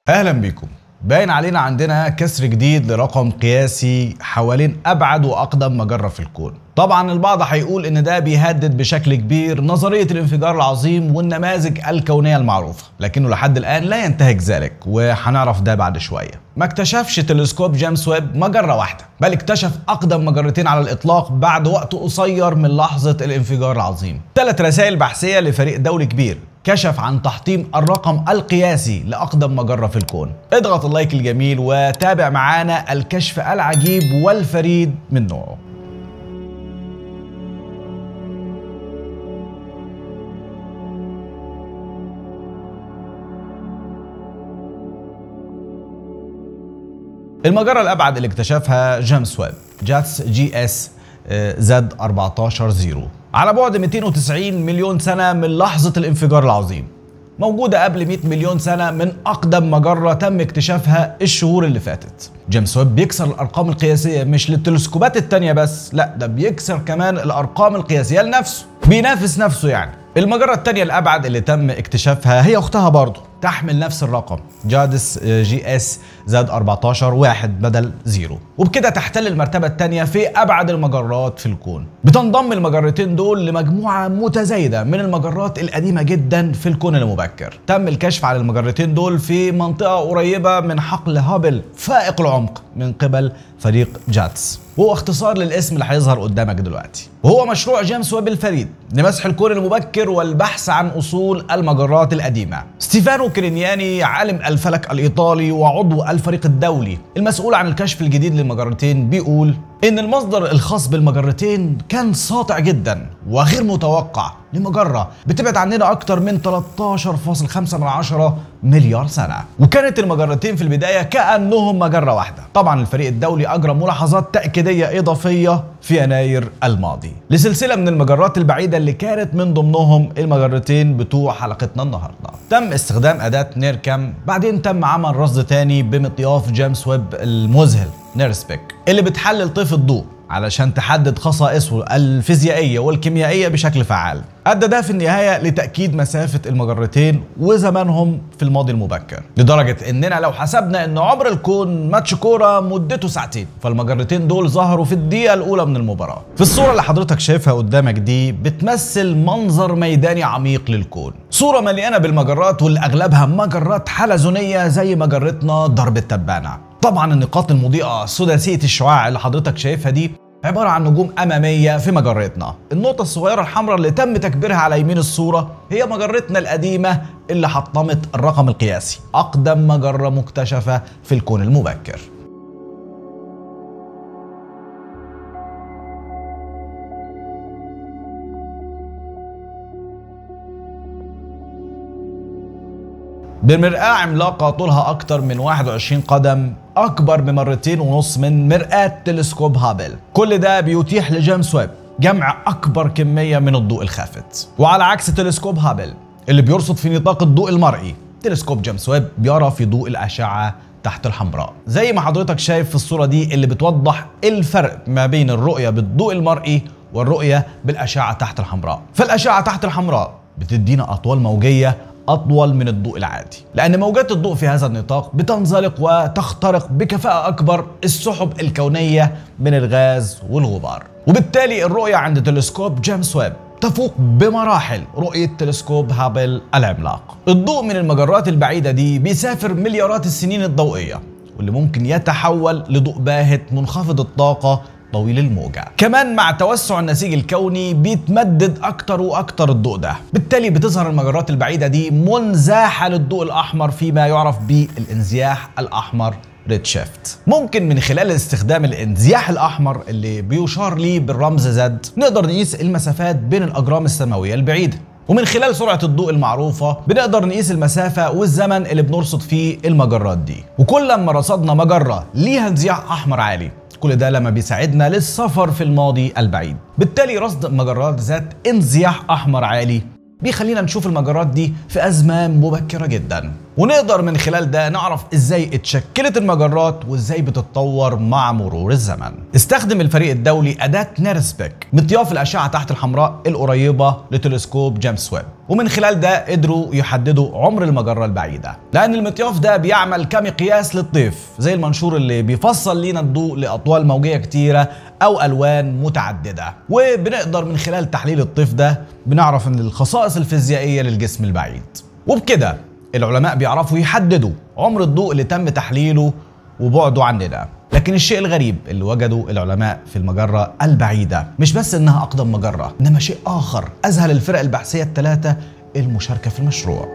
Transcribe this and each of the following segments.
اهلا بيكم باين علينا عندنا كسر جديد لرقم قياسي حوالين ابعد واقدم مجره في الكون طبعا البعض هيقول ان ده بيهدد بشكل كبير نظريه الانفجار العظيم والنماذج الكونيه المعروفه لكنه لحد الان لا ينتهك ذلك وهنعرف ده بعد شويه ما اكتشفش تلسكوب جيمس ويب مجره واحده بل اكتشف اقدم مجرتين على الاطلاق بعد وقت قصير من لحظه الانفجار العظيم ثلاث رسائل بحثيه لفريق دولي كبير كشف عن تحطيم الرقم القياسي لأقدم مجرة في الكون اضغط اللايك الجميل وتابع معانا الكشف العجيب والفريد من نوعه المجرة الأبعد اللي اكتشفها جيمس ويب جاتس جي اس زد 14 زيرو على بعد 290 مليون سنة من لحظة الانفجار العظيم موجودة قبل 100 مليون سنة من أقدم مجرة تم اكتشافها الشهور اللي فاتت جيمس ويب بيكسر الأرقام القياسية مش للتلسكوبات التانية بس لا ده بيكسر كمان الأرقام القياسية لنفسه بينافس نفسه يعني المجرة التانية الأبعد اللي تم اكتشافها هي أختها برضه تحمل نفس الرقم جادس جي اس زاد 14 واحد بدل زيرو وبكده تحتل المرتبة الثانية في أبعد المجرات في الكون بتنضم المجرتين دول لمجموعة متزايدة من المجرات القديمة جدا في الكون المبكر تم الكشف على المجرتين دول في منطقة قريبة من حقل هابل فائق العمق من قبل فريق جاتس وهو اختصار للاسم اللي هيظهر قدامك دلوقتي وهو مشروع جيمس ويب الفريد لمسح الكون المبكر والبحث عن اصول المجرات القديمه ستيفانو كرينياني عالم الفلك الايطالي وعضو الفريق الدولي المسؤول عن الكشف الجديد للمجرتين بيقول ان المصدر الخاص بالمجرتين كان ساطع جدا وغير متوقع لمجره بتبعد عننا اكتر من 13.5 من عشرة مليار سنه وكانت المجرتين في البدايه كانهم مجره واحده طبعا الفريق الدولي اجرى ملاحظات تاكيديه اضافيه في يناير الماضي لسلسله من المجرات البعيده اللي كانت من ضمنهم المجرتين بتوع حلقتنا النهارده تم استخدام اداه نيركام بعدين تم عمل رصد تاني بمطياف جيمس ويب المذهل نيرسبيك اللي بتحلل طيف الضوء علشان تحدد خصائصه الفيزيائيه والكيميائيه بشكل فعال. ادى ده في النهايه لتاكيد مسافه المجرتين وزمانهم في الماضي المبكر، لدرجه اننا لو حسبنا ان عمر الكون ماتش كوره مدته ساعتين، فالمجرتين دول ظهروا في الدقيقه الاولى من المباراه. في الصوره اللي حضرتك شايفها قدامك دي بتمثل منظر ميداني عميق للكون، صوره مليانه بالمجرات واللي اغلبها مجرات حلزونيه زي مجرتنا درب التبانه. طبعا النقاط المضيئه سداسيه الشعاع اللي حضرتك شايفها دي عباره عن نجوم اماميه في مجرتنا النقطه الصغيره الحمراء اللي تم تكبيرها على يمين الصوره هي مجرتنا القديمه اللي حطمت الرقم القياسي اقدم مجره مكتشفه في الكون المبكر بمرآة عملاقة طولها أكتر من 21 قدم أكبر بمرتين ونص من مرآة تلسكوب هابل كل ده بيتيح لجيمس ويب جمع أكبر كمية من الضوء الخافت وعلى عكس تلسكوب هابل اللي بيرصد في نطاق الضوء المرئي تلسكوب جيمس ويب بيرى في ضوء الأشعة تحت الحمراء زي ما حضرتك شايف في الصورة دي اللي بتوضح الفرق ما بين الرؤية بالضوء المرئي والرؤية بالأشعة تحت الحمراء فالأشعة تحت الحمراء بتدينا أطوال موجية أطول من الضوء العادي لأن موجات الضوء في هذا النطاق بتنزلق وتخترق بكفاءة أكبر السحب الكونية من الغاز والغبار وبالتالي الرؤية عند تلسكوب جيمس ويب تفوق بمراحل رؤية تلسكوب هابل العملاق الضوء من المجرات البعيدة دي بيسافر مليارات السنين الضوئية واللي ممكن يتحول لضوء باهت منخفض الطاقة طويل الموجة كمان مع توسع النسيج الكوني بيتمدد اكتر واكتر الضوء ده بالتالي بتظهر المجرات البعيدة دي منزاحة للضوء الاحمر فيما يعرف بالانزياح الاحمر ريد شيفت ممكن من خلال استخدام الانزياح الاحمر اللي بيشار ليه بالرمز زد نقدر نقيس المسافات بين الاجرام السماويه البعيده ومن خلال سرعة الضوء المعروفة بنقدر نقيس المسافة والزمن اللي بنرصد فيه المجرات دي وكل ما رصدنا مجرة ليها انزياح أحمر عالي كل ده لما بيساعدنا للسفر في الماضي البعيد بالتالي رصد مجرات ذات انزياح احمر عالي بيخلينا نشوف المجرات دي في أزمان مبكرة جدا ونقدر من خلال ده نعرف ازاي اتشكلت المجرات وازاي بتتطور مع مرور الزمن استخدم الفريق الدولي أداة نيرسبيك مطياف الأشعة تحت الحمراء القريبة لتلسكوب جيمس ويب ومن خلال ده قدروا يحددوا عمر المجرة البعيدة لأن المطياف ده بيعمل كمقياس للطيف زي المنشور اللي بيفصل لينا الضوء لأطوال موجية كتيرة أو ألوان متعددة وبنقدر من خلال تحليل الطيف ده بنعرف ان الخصائص الفيزيائية للجسم البعيد وبكده العلماء بيعرفوا يحددوا عمر الضوء اللي تم تحليله وبعده عننا لكن الشيء الغريب اللي وجدوا العلماء في المجرة البعيدة مش بس انها اقدم مجرة انما شيء اخر اذهل الفرق البحثية الثلاثة المشاركة في المشروع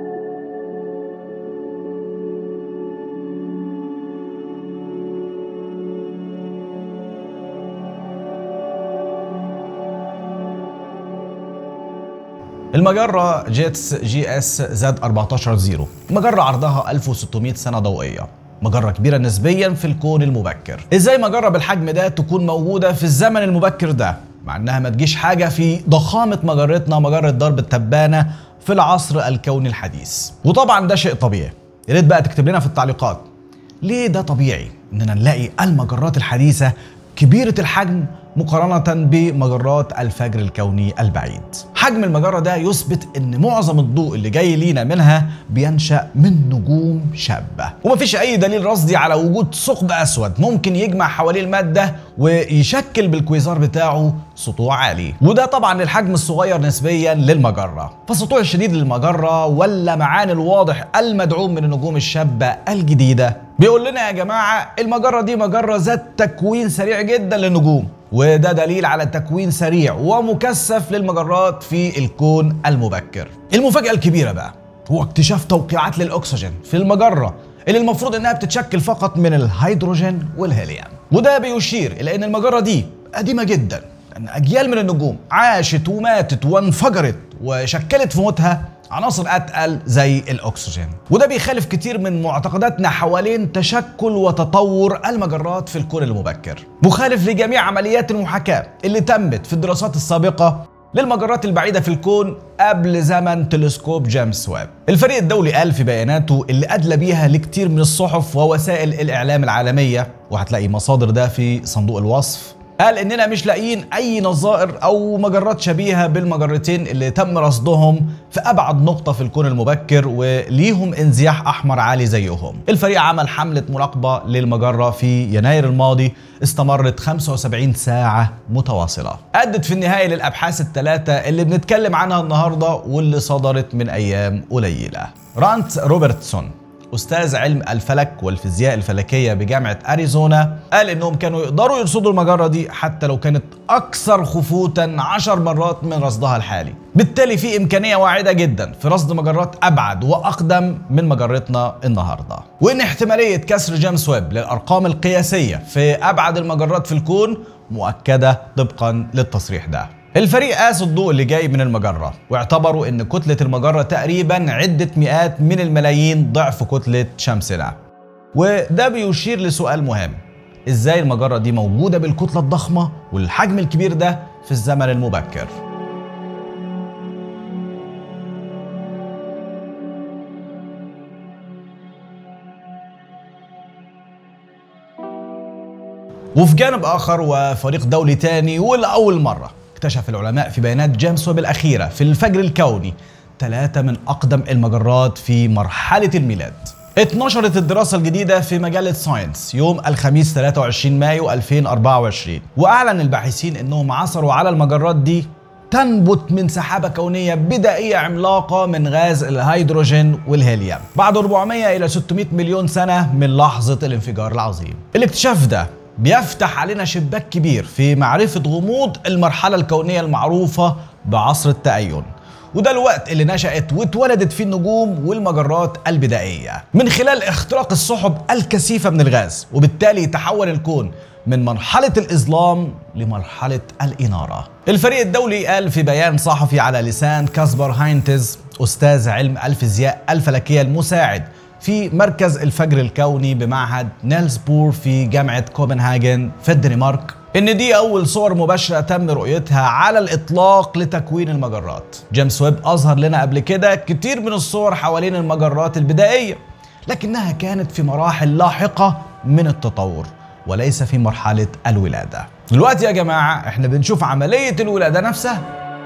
المجرة جيتس جي اس زد 14 زيرو مجرة عرضها 1600 سنة ضوئية مجرة كبيرة نسبيا في الكون المبكر ازاي مجرة بالحجم ده تكون موجودة في الزمن المبكر ده مع انها ما تجيش حاجة في ضخامة مجرتنا مجرة درب التبانة في العصر الكوني الحديث وطبعا ده شيء طبيعي يا ريت بقى تكتب لنا في التعليقات ليه ده طبيعي اننا نلاقي المجرات الحديثة كبيرة الحجم مقارنة بمجرات الفجر الكوني البعيد حجم المجرة ده يثبت ان معظم الضوء اللي جاي لينا منها بينشأ من نجوم شابة ومفيش اي دليل رصدي على وجود ثقب اسود ممكن يجمع حواليه المادة ويشكل بالكويزار بتاعه سطوع عالي وده طبعا الحجم الصغير نسبيا للمجرة فالسطوع الشديد للمجرة واللمعان الواضح المدعوم من النجوم الشابة الجديدة بيقول لنا يا جماعة المجرة دي مجرة ذات تكوين سريع جدا للنجوم وده دليل على تكوين سريع ومكثف للمجرات في الكون المبكر المفاجأة الكبيرة بقى هو اكتشاف توقيعات للأكسجين في المجرة اللي المفروض انها بتتشكل فقط من الهيدروجين والهيليوم وده بيشير الى ان المجرة دي قديمة جدا لان اجيال من النجوم عاشت وماتت وانفجرت وشكلت في موتها عناصر اتقل زي الاكسجين وده بيخالف كتير من معتقداتنا حوالين تشكل وتطور المجرات في الكون المبكر مخالف لجميع عمليات المحاكاه اللي تمت في الدراسات السابقه للمجرات البعيدة في الكون قبل زمن تلسكوب جيمس ويب الفريق الدولي قال في بياناته اللي أدلى بيها لكتير من الصحف ووسائل الإعلام العالمية وهتلاقي مصادر ده في صندوق الوصف قال اننا مش لاقيين اي نظائر او مجرات شبيهه بالمجرتين اللي تم رصدهم في ابعد نقطه في الكون المبكر وليهم انزياح احمر عالي زيهم الفريق عمل حمله مراقبه للمجره في يناير الماضي استمرت 75 ساعه متواصله ادت في النهايه للابحاث الثلاثه اللي بنتكلم عنها النهارده واللي صدرت من ايام قليله رانت روبرتسون استاذ علم الفلك والفيزياء الفلكيه بجامعه اريزونا قال انهم كانوا يقدروا يرصدوا المجره دي حتى لو كانت اكثر خفوتا عشر مرات من رصدها الحالي بالتالي في امكانيه واعده جدا في رصد مجرات ابعد واقدم من مجرتنا النهارده وان احتماليه كسر جيمس ويب للارقام القياسيه في ابعد المجرات في الكون مؤكده طبقا للتصريح ده الفريق قاس الضوء اللي جاي من المجرة واعتبروا ان كتلة المجرة تقريبا عدة مئات من الملايين ضعف كتلة شمسنا وده بيشير لسؤال مهم ازاي المجرة دي موجودة بالكتلة الضخمة والحجم الكبير ده في الزمن المبكر وفي جانب اخر وفريق دولي تاني ولاول مره اكتشف العلماء في بيانات جيمس ويب الأخيرة في الفجر الكوني ثلاثة من أقدم المجرات في مرحلة الميلاد اتنشرت الدراسة الجديدة في مجلة ساينس يوم الخميس 23 مايو 2024 وأعلن الباحثين أنهم عثروا على المجرات دي تنبت من سحابة كونية بدائية عملاقة من غاز الهيدروجين والهيليوم بعد 400 إلى 600 مليون سنة من لحظة الانفجار العظيم الاكتشاف ده بيفتح علينا شباك كبير في معرفة غموض المرحلة الكونية المعروفة بعصر التأين وده الوقت اللي نشأت واتولدت فيه النجوم والمجرات البدائية من خلال اختراق السحب الكثيفة من الغاز وبالتالي تحول الكون من مرحلة الإظلام لمرحلة الإنارة الفريق الدولي قال في بيان صحفي على لسان كاسبر هاينتز أستاذ علم الفيزياء الفلكية المساعد في مركز الفجر الكوني بمعهد نيلز بور في جامعة كوبنهاجن في الدنمارك ان دي اول صور مباشره تم رؤيتها على الاطلاق لتكوين المجرات جيمس ويب اظهر لنا قبل كده كتير من الصور حوالين المجرات البدائيه لكنها كانت في مراحل لاحقه من التطور وليس في مرحله الولاده دلوقتي يا جماعه احنا بنشوف عمليه الولاده نفسها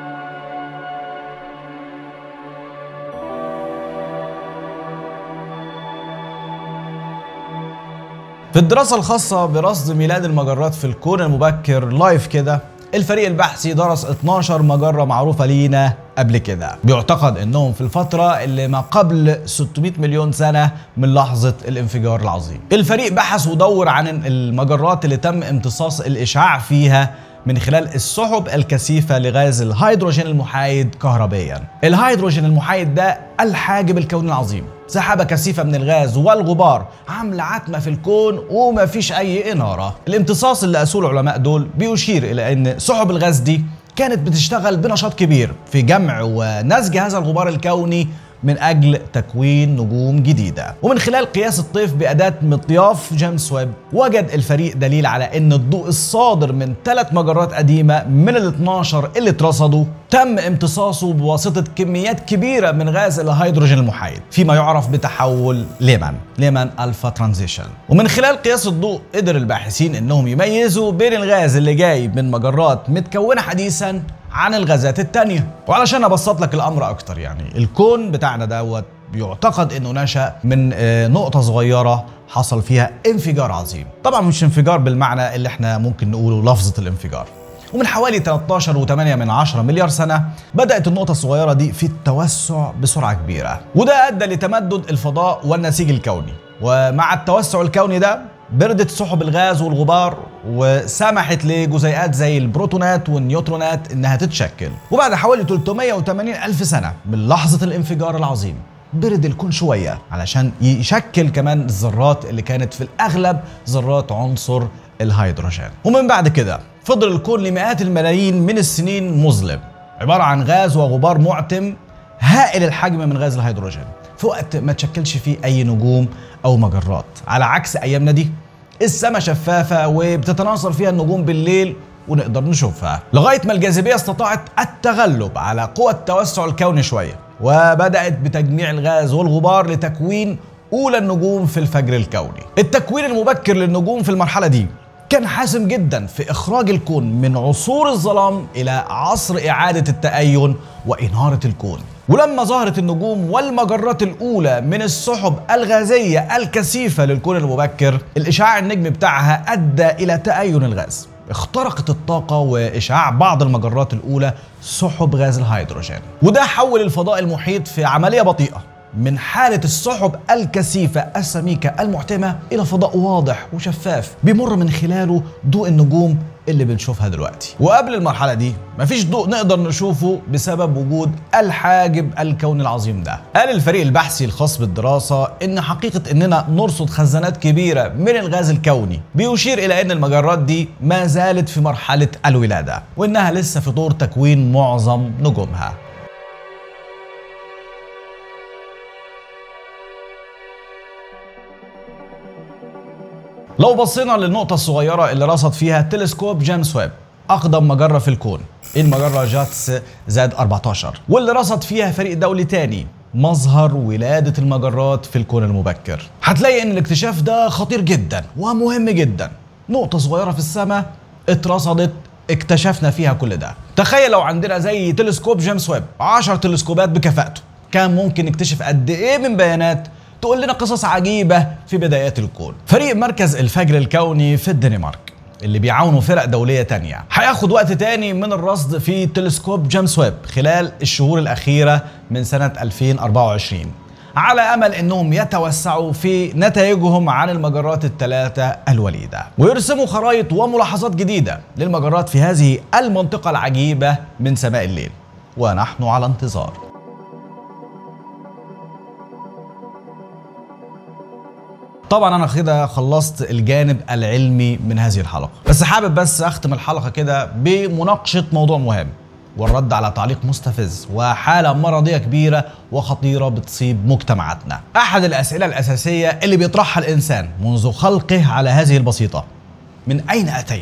في الدراسة الخاصة برصد ميلاد المجرات في الكون المبكر لايف كده الفريق البحثي درس 12 مجرة معروفة لينا قبل كده بيعتقد انهم في الفترة اللي ما قبل 600 مليون سنة من لحظة الانفجار العظيم الفريق بحث ودور عن المجرات اللي تم امتصاص الاشعاع فيها من خلال السحب الكثيفة لغاز الهيدروجين المحايد كهربيا الهيدروجين المحايد ده الحاجب الكوني العظيم سحابة كثيفة من الغاز والغبار عاملة عتمة في الكون وما فيش أي إنارة الامتصاص اللي قاسوه العلماء دول بيشير إلى أن سحب الغاز دي كانت بتشتغل بنشاط كبير في جمع ونسج هذا الغبار الكوني من أجل تكوين نجوم جديدة ومن خلال قياس الطيف بأداة مطياف جيمس ويب وجد الفريق دليل على أن الضوء الصادر من ثلاث مجرات قديمة من ال 12 اللي اترصدوا تم امتصاصه بواسطة كميات كبيرة من غاز الهيدروجين المحايد فيما يعرف بتحول ليمان ليمان ألفا ترانزيشن ومن خلال قياس الضوء قدر الباحثين أنهم يميزوا بين الغاز اللي جاي من مجرات متكونة حديثا عن الغازات التانية وعلشان ابسط لك الامر اكتر يعني الكون بتاعنا دوت بيعتقد انه نشا من آه، نقطه صغيره حصل فيها انفجار عظيم طبعا مش انفجار بالمعنى اللي احنا ممكن نقوله لفظه الانفجار ومن حوالي 13.8 من 10 مليار سنة بدأت النقطة الصغيرة دي في التوسع بسرعة كبيرة وده أدى لتمدد الفضاء والنسيج الكوني ومع التوسع الكوني ده بردت سحب الغاز والغبار وسمحت لجزيئات زي البروتونات والنيوترونات انها تتشكل وبعد حوالي 380 الف سنه من لحظه الانفجار العظيم برد الكون شويه علشان يشكل كمان الذرات اللي كانت في الاغلب ذرات عنصر الهيدروجين ومن بعد كده فضل الكون لمئات الملايين من السنين مظلم عباره عن غاز وغبار معتم هائل الحجم من غاز الهيدروجين في وقت ما تشكلش فيه اي نجوم او مجرات على عكس ايامنا دي السماء شفافه وبتتناثر فيها النجوم بالليل ونقدر نشوفها لغايه ما الجاذبيه استطاعت التغلب على قوى التوسع الكوني شويه وبدات بتجميع الغاز والغبار لتكوين اولى النجوم في الفجر الكوني التكوين المبكر للنجوم في المرحله دي كان حاسم جدا في اخراج الكون من عصور الظلام الى عصر اعاده التأين واناره الكون ولما ظهرت النجوم والمجرات الأولى من السحب الغازية الكثيفة للكون المبكر الإشعاع النجمي بتاعها أدى إلى تأين الغاز اخترقت الطاقة وإشعاع بعض المجرات الأولى سحب غاز الهيدروجين وده حول الفضاء المحيط في عملية بطيئة من حالة السحب الكثيفة السميكة المحتمة إلى فضاء واضح وشفاف بيمر من خلاله ضوء النجوم اللي بنشوفها دلوقتي وقبل المرحلة دي مفيش ضوء نقدر نشوفه بسبب وجود الحاجب الكوني العظيم ده قال الفريق البحثي الخاص بالدراسة إن حقيقة إننا نرصد خزانات كبيرة من الغاز الكوني بيشير إلى إن المجرات دي ما زالت في مرحلة الولادة وإنها لسه في طور تكوين معظم نجومها لو بصينا للنقطة الصغيرة اللي رصد فيها تلسكوب جيمس ويب أقدم مجرة في الكون المجرة جاتس زاد 14 واللي رصد فيها فريق دولي تاني مظهر ولادة المجرات في الكون المبكر هتلاقي ان الاكتشاف ده خطير جدا ومهم جدا نقطة صغيرة في السماء اترصدت اكتشفنا فيها كل ده تخيل لو عندنا زي تلسكوب جيمس ويب 10 تلسكوبات بكفاءته كان ممكن نكتشف قد ايه من بيانات تقول لنا قصص عجيبة في بدايات الكون فريق مركز الفجر الكوني في الدنمارك اللي بيعاونوا فرق دولية تانية هياخد وقت تاني من الرصد في تلسكوب جيمس ويب خلال الشهور الأخيرة من سنة 2024 على امل انهم يتوسعوا في نتائجهم عن المجرات الثلاثه الوليده ويرسموا خرائط وملاحظات جديده للمجرات في هذه المنطقه العجيبه من سماء الليل ونحن على انتظار طبعا انا كده خلصت الجانب العلمي من هذه الحلقه بس حابب بس اختم الحلقه كده بمناقشه موضوع مهم والرد على تعليق مستفز وحاله مرضيه كبيره وخطيره بتصيب مجتمعاتنا احد الاسئله الاساسيه اللي بيطرحها الانسان منذ خلقه على هذه البسيطه من اين اتينا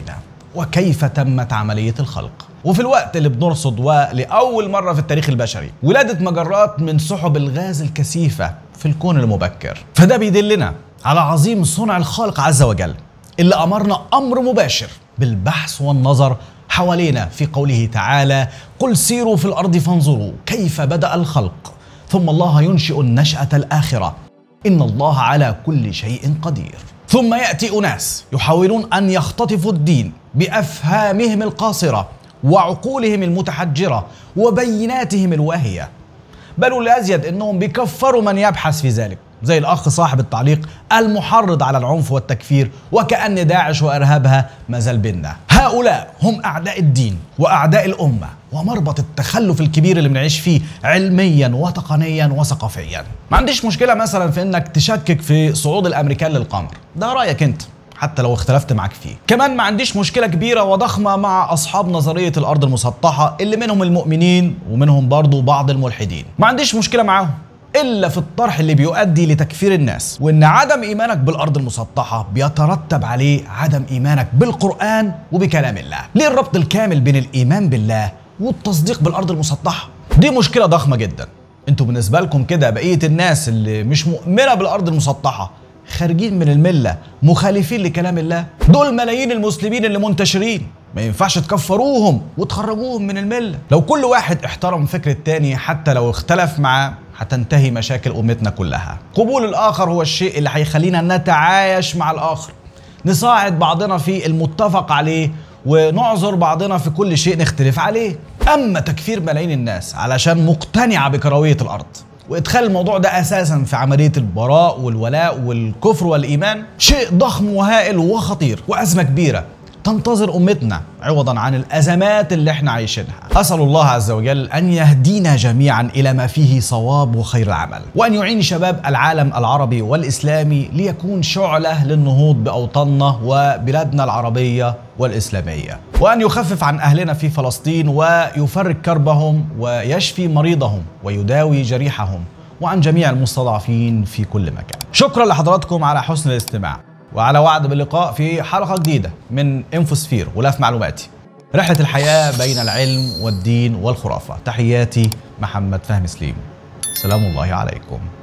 وكيف تمت عملية الخلق وفي الوقت اللي بنرصد ولأول مرة في التاريخ البشري ولادة مجرات من سحب الغاز الكثيفة في الكون المبكر فده بيدلنا على عظيم صنع الخالق عز وجل اللي أمرنا أمر مباشر بالبحث والنظر حوالينا في قوله تعالى قل سيروا في الأرض فانظروا كيف بدأ الخلق ثم الله ينشئ النشأة الآخرة إن الله على كل شيء قدير ثم يأتي أناس يحاولون أن يختطفوا الدين بأفهامهم القاصرة وعقولهم المتحجرة وبيناتهم الواهية بل الأزيد أنهم بيكفروا من يبحث في ذلك زي الأخ صاحب التعليق المحرض على العنف والتكفير وكأن داعش وإرهابها ما زال بينا هؤلاء هم أعداء الدين وأعداء الأمة ومربط التخلف الكبير اللي بنعيش فيه علميا وتقنيا وثقافيا ما عنديش مشكلة مثلا في انك تشكك في صعود الامريكان للقمر ده رأيك انت حتى لو اختلفت معاك فيه كمان ما عنديش مشكلة كبيرة وضخمة مع أصحاب نظرية الأرض المسطحة اللي منهم المؤمنين ومنهم برضو بعض الملحدين ما عنديش مشكلة معاهم الا في الطرح اللي بيؤدي لتكفير الناس وان عدم ايمانك بالارض المسطحه بيترتب عليه عدم ايمانك بالقران وبكلام الله ليه الربط الكامل بين الايمان بالله والتصديق بالارض المسطحه دي مشكله ضخمه جدا انتوا بالنسبه لكم كده بقيه الناس اللي مش مؤمنه بالارض المسطحه خارجين من المله مخالفين لكلام الله دول ملايين المسلمين اللي منتشرين ما ينفعش تكفروهم وتخرجوهم من المله لو كل واحد احترم فكر التاني حتى لو اختلف معاه هتنتهي مشاكل امتنا كلها قبول الاخر هو الشيء اللي هيخلينا نتعايش مع الاخر نساعد بعضنا في المتفق عليه ونعذر بعضنا في كل شيء نختلف عليه اما تكفير ملايين الناس علشان مقتنعه بكرويه الارض وادخال الموضوع ده اساسا في عمليه البراء والولاء والكفر والايمان شيء ضخم وهائل وخطير وازمه كبيره تنتظر امتنا عوضا عن الازمات اللي احنا عايشينها اسال الله عز وجل ان يهدينا جميعا الى ما فيه صواب وخير العمل وان يعين شباب العالم العربي والاسلامي ليكون شعله للنهوض باوطاننا وبلادنا العربيه والاسلاميه وان يخفف عن اهلنا في فلسطين ويفرج كربهم ويشفي مريضهم ويداوي جريحهم وعن جميع المستضعفين في كل مكان شكرا لحضراتكم على حسن الاستماع وعلى وعد باللقاء في حلقة جديدة من انفوسفير غلاف معلوماتي رحلة الحياة بين العلم والدين والخرافة تحياتي محمد فهمي سليم سلام الله عليكم